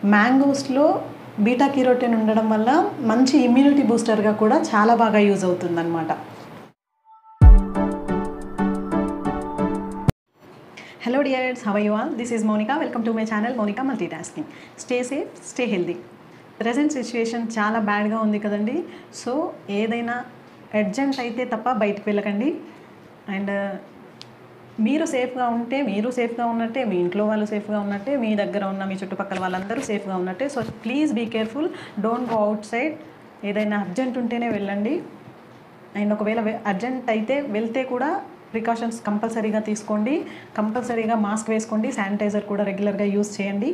మ్యాంగోస్లో beta కిరోటిన్ ఉండడం వల్ల మంచి ఇమ్యూనిటీ బూస్టర్గా కూడా చాలా బాగా యూజ్ అవుతుందన్నమాట hello dears how you all this is Monica welcome to my channel Monica multi tasking stay safe stay healthy present situation చాలా బ్యాడ్గా ఉంది కదండి సో ఏదైనా అర్జెంట్ అయితే తప్ప బయటకు వెళ్ళకండి అండ్ మీరు సేఫ్గా ఉంటే మీరు సేఫ్గా ఉన్నట్టే మీ ఇంట్లో వాళ్ళు సేఫ్గా ఉన్నట్టే మీ దగ్గర ఉన్న మీ చుట్టుపక్కల వాళ్ళందరూ సేఫ్గా ఉన్నట్టే so please be careful don't go outside ఏదైనా అర్జెంట్ ఉంటేనే వెళ్ళండి అండ్ ఒకవేళ అర్జెంట్ అయితే వెళ్తే కూడా ప్రికాషన్స్ కంపల్సరీగా తీసుకోండి కంపల్సరీగా మాస్క్ వేసుకోండి శానిటైజర్ కూడా రెగ్యులర్గా యూస్ చేయండి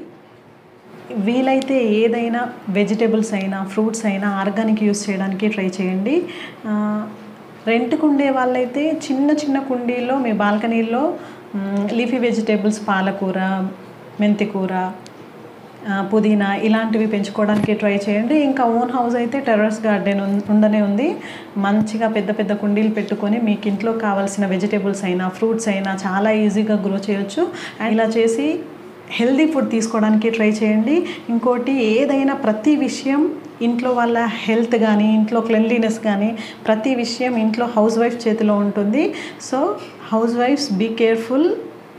వీలైతే ఏదైనా వెజిటేబుల్స్ అయినా ఫ్రూట్స్ అయినా ఆర్గానిక్ యూస్ చేయడానికి ట్రై చేయండి రెంట్కు ఉండే వాళ్ళైతే చిన్న చిన్న కుండీల్లో మీ బాల్కనీల్లో లీఫీ వెజిటేబుల్స్ పాలకూర మెంతికూర పుదీనా ఇలాంటివి పెంచుకోవడానికి ట్రై చేయండి ఇంకా ఓన్ హౌస్ అయితే టెర్రస్ గార్డెన్ ఉండనే ఉంది మంచిగా పెద్ద పెద్ద కుండీలు పెట్టుకొని మీకు ఇంట్లో కావాల్సిన వెజిటేబుల్స్ అయినా ఫ్రూట్స్ అయినా చాలా ఈజీగా గ్రో చేయొచ్చు అండ్ ఇలా చేసి హెల్దీ ఫుడ్ తీసుకోవడానికి ట్రై చేయండి ఇంకోటి ఏదైనా ప్రతి విషయం ఇంట్లో వాళ్ళ హెల్త్ కానీ ఇంట్లో క్లెన్లీనెస్ కానీ ప్రతి విషయం ఇంట్లో హౌస్ వైఫ్ చేతిలో ఉంటుంది సో హౌస్ వైఫ్స్ బీ కేర్ఫుల్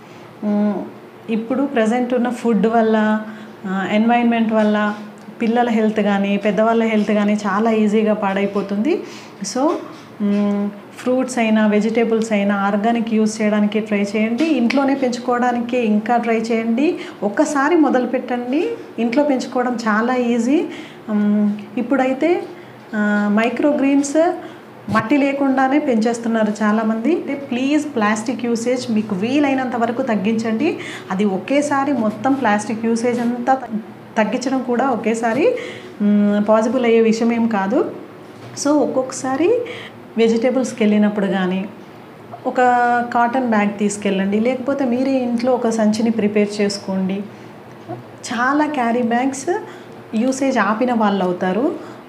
ఇప్పుడు ప్రజెంట్ ఉన్న ఫుడ్ వల్ల ఎన్వైర్న్మెంట్ వల్ల పిల్లల హెల్త్ కానీ పెద్దవాళ్ళ హెల్త్ కానీ చాలా ఈజీగా పాడైపోతుంది సో ఫ్రూట్స్ అయినా వెజిటేబుల్స్ అయినా ఆర్గానిక్ యూస్ చేయడానికి ట్రై చేయండి ఇంట్లోనే పెంచుకోవడానికి ఇంకా ట్రై చేయండి ఒక్కసారి మొదలు పెట్టండి ఇంట్లో పెంచుకోవడం చాలా ఈజీ ఇప్పుడైతే మైక్రో గ్రీన్స్ మట్టి లేకుండానే పెంచేస్తున్నారు చాలామంది ప్లీజ్ ప్లాస్టిక్ యూసేజ్ మీకు వీలైనంత వరకు తగ్గించండి అది ఒకేసారి మొత్తం ప్లాస్టిక్ యూసేజ్ అంతా తగ్గించడం కూడా ఒకేసారి పాసిబుల్ అయ్యే విషయం ఏం కాదు సో ఒక్కొక్కసారి వెజిటేబుల్స్కి వెళ్ళినప్పుడు కానీ ఒక కాటన్ బ్యాగ్ తీసుకెళ్ళండి లేకపోతే మీరే ఇంట్లో ఒక సంచిని ప్రిపేర్ చేసుకోండి చాలా క్యారీ బ్యాగ్స్ యూసేజ్ ఆపిన వాళ్ళు అవుతారు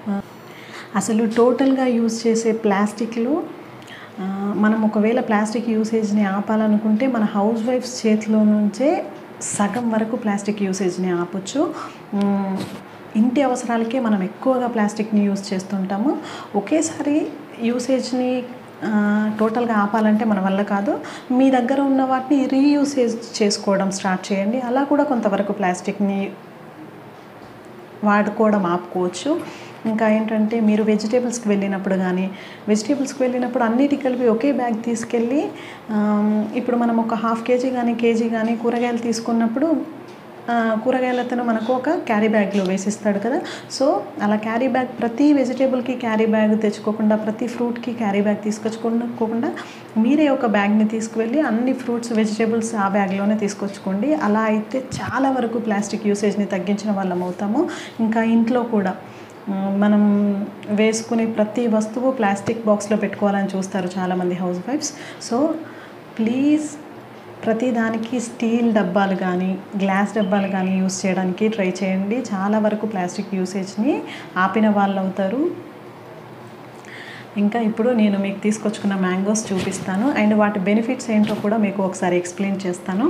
అసలు టోటల్గా యూజ్ చేసే ప్లాస్టిక్లో మనం ఒకవేళ ప్లాస్టిక్ యూసేజ్ని ఆపాలనుకుంటే మన హౌస్ వైఫ్స్ చేతిలో నుంచే సగం వరకు ప్లాస్టిక్ యూసేజ్ని ఆపొచ్చు ఇంటి అవసరాలకే మనం ఎక్కువగా ప్లాస్టిక్ని యూజ్ చేస్తుంటాము ఒకేసారి యూసేజ్ని టోటల్గా ఆపాలంటే మన వల్ల కాదు మీ దగ్గర ఉన్న వాటిని రీయూసేజ్ చేసుకోవడం స్టార్ట్ చేయండి అలా కూడా కొంతవరకు ప్లాస్టిక్ని వాడుకోవడం ఆపుకోవచ్చు ఇంకా ఏంటంటే మీరు వెజిటేబుల్స్కి వెళ్ళినప్పుడు కానీ వెజిటేబుల్స్కి వెళ్ళినప్పుడు అన్నిటి కలిపి ఒకే బ్యాగ్ తీసుకెళ్ళి ఇప్పుడు మనం ఒక హాఫ్ కేజీ కానీ కేజీ కానీ కూరగాయలు తీసుకున్నప్పుడు కూరగాయలతను మనకు ఒక క్యారీ బ్యాగ్లో వేసిస్తాడు కదా సో అలా క్యారీ బ్యాగ్ ప్రతి వెజిటేబుల్కి క్యారీ బ్యాగ్ తెచ్చుకోకుండా ప్రతి ఫ్రూట్కి క్యారీ బ్యాగ్ తీసుకొచ్చుకోకుండా మీరే ఒక బ్యాగ్ని తీసుకువెళ్ళి అన్ని ఫ్రూట్స్ వెజిటేబుల్స్ ఆ బ్యాగ్లోనే తీసుకొచ్చుకోండి అలా అయితే చాలా వరకు ప్లాస్టిక్ యూసేజ్ని తగ్గించిన వాళ్ళం అవుతాము ఇంకా ఇంట్లో కూడా మనం వేసుకునే ప్రతి వస్తువు ప్లాస్టిక్ బాక్స్లో పెట్టుకోవాలని చూస్తారు చాలామంది హౌస్ వైఫ్స్ సో ప్లీజ్ ప్రతి దానికి స్టీల్ డబ్బాలు కానీ గ్లాస్ డబ్బాలు కానీ యూస్ చేయడానికి ట్రై చేయండి చాలా వరకు ప్లాస్టిక్ యూసేజ్ని ఆపిన వాళ్ళు అవుతారు ఇంకా ఇప్పుడు నేను మీకు తీసుకొచ్చుకున్న మ్యాంగోస్ చూపిస్తాను అండ్ వాటి బెనిఫిట్స్ ఏంటో కూడా మీకు ఒకసారి ఎక్స్ప్లెయిన్ చేస్తాను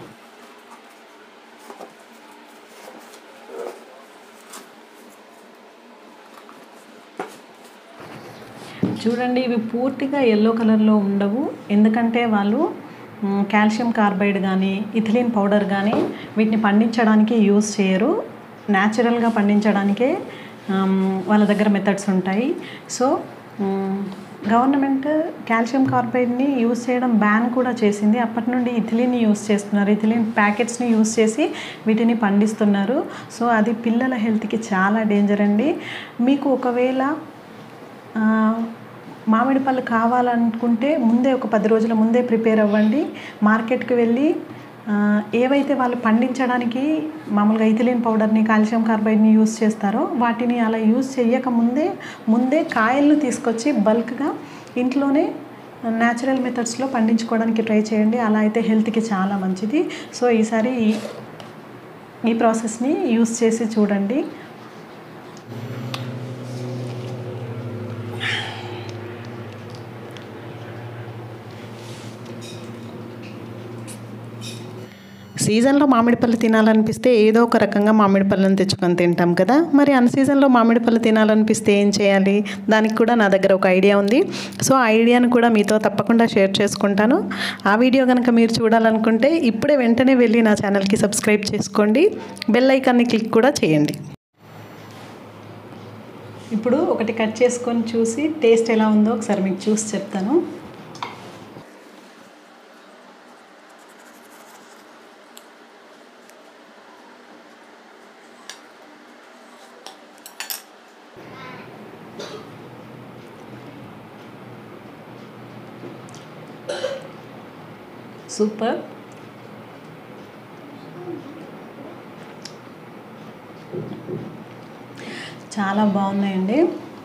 చూడండి ఇవి పూర్తిగా ఎల్లో కలర్లో ఉండవు ఎందుకంటే వాళ్ళు కాల్షియం కార్బైడ్ కానీ ఇథిలిన్ పౌడర్ కానీ వీటిని పండించడానికి యూజ్ చేయరు న్యాచురల్గా పండించడానికే వాళ్ళ దగ్గర మెథడ్స్ ఉంటాయి సో గవర్నమెంట్ కాల్షియం కార్బైడ్ని యూజ్ చేయడం బ్యాన్ కూడా చేసింది అప్పటి నుండి ఇథిలిన్ యూజ్ చేస్తున్నారు ఇథిలిన్ ప్యాకెట్స్ని యూజ్ చేసి వీటిని పండిస్తున్నారు సో అది పిల్లల హెల్త్కి చాలా డేంజర్ అండి మీకు ఒకవేళ మామిడి పళ్ళు కావాలనుకుంటే ముందే ఒక పది రోజుల ముందే ప్రిపేర్ అవ్వండి మార్కెట్కి వెళ్ళి ఏవైతే వాళ్ళు పండించడానికి మామూలుగా ఇథిలిన్ పౌడర్ని కాల్షియం కార్బైడ్ని యూస్ చేస్తారో వాటిని అలా యూస్ చేయక ముందే ముందే కాయలను తీసుకొచ్చి బల్క్గా ఇంట్లోనే న్యాచురల్ మెథడ్స్లో పండించుకోవడానికి ట్రై చేయండి అలా అయితే హెల్త్కి చాలా మంచిది సో ఈసారి ఈ ప్రాసెస్ని యూస్ చేసి చూడండి సీజన్లో మామిడి పళ్ళు తినాలనిపిస్తే ఏదో ఒక రకంగా మామిడి పళ్ళని తెచ్చుకొని తింటాం కదా మరి అన్ సీజన్లో మామిడి పళ్ళు తినాలనిపిస్తే ఏం చేయాలి దానికి కూడా నా దగ్గర ఒక ఐడియా ఉంది సో ఆ ఐడియాను కూడా మీతో తప్పకుండా షేర్ చేసుకుంటాను ఆ వీడియో కనుక మీరు చూడాలనుకుంటే ఇప్పుడే వెంటనే వెళ్ళి నా ఛానల్కి సబ్స్క్రైబ్ చేసుకోండి బెల్ ఐకాన్ని క్లిక్ కూడా చేయండి ఇప్పుడు ఒకటి కట్ చేసుకొని చూసి టేస్ట్ ఎలా ఉందో ఒకసారి మీకు చూసి చెప్తాను సూపర్ చాలా బాగున్నాయండి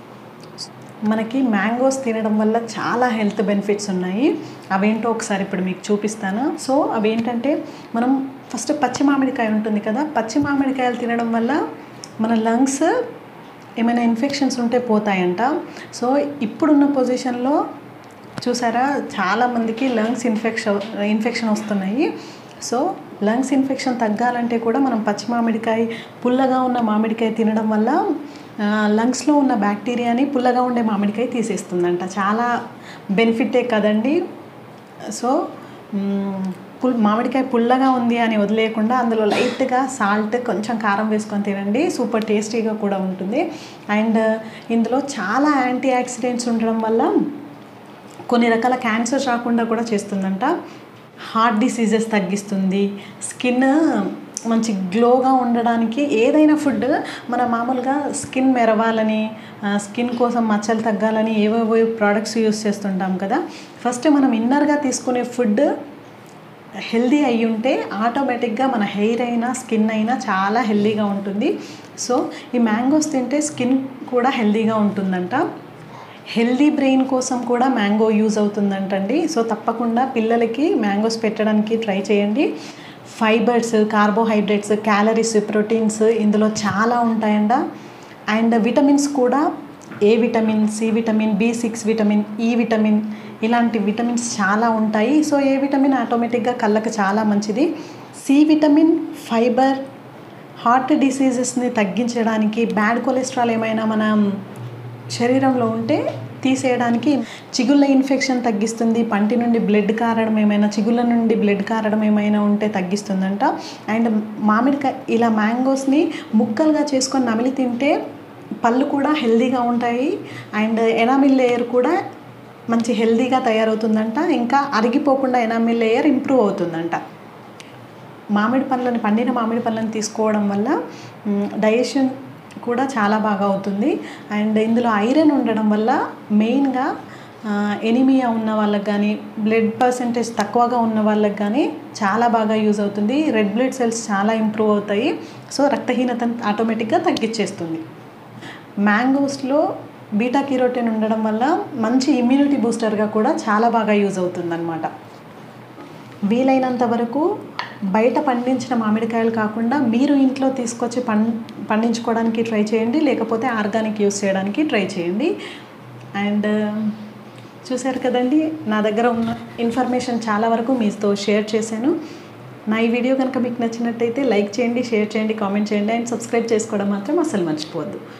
మనకి మ్యాంగోస్ తినడం వల్ల చాలా హెల్త్ బెనిఫిట్స్ ఉన్నాయి అవేంటో ఒకసారి ఇప్పుడు మీకు చూపిస్తాను సో అవేంటంటే మనం ఫస్ట్ పచ్చి మామిడికాయ ఉంటుంది కదా పచ్చి మామిడికాయలు తినడం వల్ల మన లంగ్స్ ఏమైనా ఇన్ఫెక్షన్స్ ఉంటే పోతాయంట సో ఇప్పుడున్న పొజిషన్లో చూసారా చాలామందికి లంగ్స్ ఇన్ఫెక్షన్ ఇన్ఫెక్షన్ వస్తున్నాయి సో లంగ్స్ ఇన్ఫెక్షన్ తగ్గాలంటే కూడా మనం పచ్చి మామిడికాయ పుల్లగా ఉన్న మామిడికాయ తినడం వల్ల లంగ్స్లో ఉన్న బ్యాక్టీరియాని పుల్లగా ఉండే మామిడికాయ తీసేస్తుందంట చాలా బెనిఫిటే కదండి సో పుల్ మామిడికాయ పుల్లగా ఉంది అని వదిలేయకుండా అందులో లైట్గా సాల్ట్ కొంచెం కారం వేసుకొని తినండి సూపర్ టేస్టీగా కూడా ఉంటుంది అండ్ ఇందులో చాలా యాంటీ ఆక్సిడెంట్స్ ఉండడం వల్ల కొన్ని రకాల క్యాన్సర్ రాకుండా కూడా చేస్తుందంట హార్ట్ డిసీజెస్ తగ్గిస్తుంది స్కిన్ మంచి గ్లోగా ఉండడానికి ఏదైనా ఫుడ్ మన మామూలుగా స్కిన్ మెరవాలని స్కిన్ కోసం మచ్చలు తగ్గాలని ఏవేవో ప్రోడక్ట్స్ యూస్ చేస్తుంటాం కదా ఫస్ట్ మనం ఇన్నర్గా తీసుకునే ఫుడ్ హెల్దీ అయి ఉంటే ఆటోమేటిక్గా మన హెయిర్ అయినా స్కిన్ అయినా చాలా హెల్దీగా ఉంటుంది సో ఈ మ్యాంగోస్ తింటే స్కిన్ కూడా హెల్దీగా ఉంటుందంట హెల్దీ బ్రెయిన్ కోసం కూడా మ్యాంగో యూజ్ అవుతుందంటండి సో తప్పకుండా పిల్లలకి మ్యాంగోస్ పెట్టడానికి ట్రై చేయండి ఫైబర్స్ కార్బోహైడ్రేట్స్ క్యాలరీస్ ప్రోటీన్స్ ఇందులో చాలా ఉంటాయంట అండ్ విటమిన్స్ కూడా A vitamin C vitamin B six vitamin E vitamin ఇలాంటి విటమిన్స్ చాలా ఉంటాయి సో ఏ విటమిన్ ఆటోమేటిక్గా కళ్ళకు చాలా మంచిది సి విటమిన్ ఫైబర్ హార్ట్ డిసీజెస్ని తగ్గించడానికి బ్యాడ్ కొలెస్ట్రాల్ ఏమైనా మన శరీరంలో ఉంటే తీసేయడానికి చిగుళ్ళ ఇన్ఫెక్షన్ తగ్గిస్తుంది పంటి నుండి బ్లడ్ కారడం ఏమైనా చిగుళ్ళ నుండి బ్లడ్ కారడం ఏమైనా ఉంటే తగ్గిస్తుందంట అండ్ మామిడికాయ ఇలా మ్యాంగోస్ని ముక్కలుగా చేసుకొని నమిలి తింటే పళ్ళు కూడా హెల్దీగా ఉంటాయి అండ్ ఎనామిల్ లేయర్ కూడా మంచి హెల్దీగా తయారవుతుందంట ఇంకా అరిగిపోకుండా ఎనామిల్ లేయర్ ఇంప్రూవ్ అవుతుందంట మామిడి పండ్లను పండిన మామిడి పండ్లను తీసుకోవడం వల్ల డైజెషన్ కూడా చాలా బాగా అవుతుంది అండ్ ఇందులో ఐరన్ ఉండడం వల్ల మెయిన్గా ఎనిమియా ఉన్న వాళ్ళకి కానీ బ్లడ్ పర్సంటేజ్ తక్కువగా ఉన్న వాళ్ళకి కానీ చాలా బాగా యూజ్ అవుతుంది రెడ్ బ్లడ్ సెల్స్ చాలా ఇంప్రూవ్ అవుతాయి సో రక్తహీనతను ఆటోమేటిక్గా తగ్గించేస్తుంది మ్యాంగోస్లో బీటా కిరోటిన్ ఉండడం వల్ల మంచి ఇమ్యూనిటీ బూస్టర్గా కూడా చాలా బాగా యూజ్ అవుతుందన్నమాట వీలైనంత వరకు బయట పండించిన మామిడికాయలు కాకుండా మీరు ఇంట్లో తీసుకొచ్చి పం పండించుకోవడానికి ట్రై చేయండి లేకపోతే ఆర్గానిక్ యూస్ చేయడానికి ట్రై చేయండి అండ్ చూశారు కదండి నా దగ్గర ఉన్న ఇన్ఫర్మేషన్ చాలా వరకు మీతో షేర్ చేశాను నా ఈ వీడియో కనుక మీకు నచ్చినట్టయితే లైక్ చేయండి షేర్ చేయండి కామెంట్ చేయండి అండ్ సబ్స్క్రైబ్ చేసుకోవడం మాత్రం అస్సలు మర్చిపోవద్దు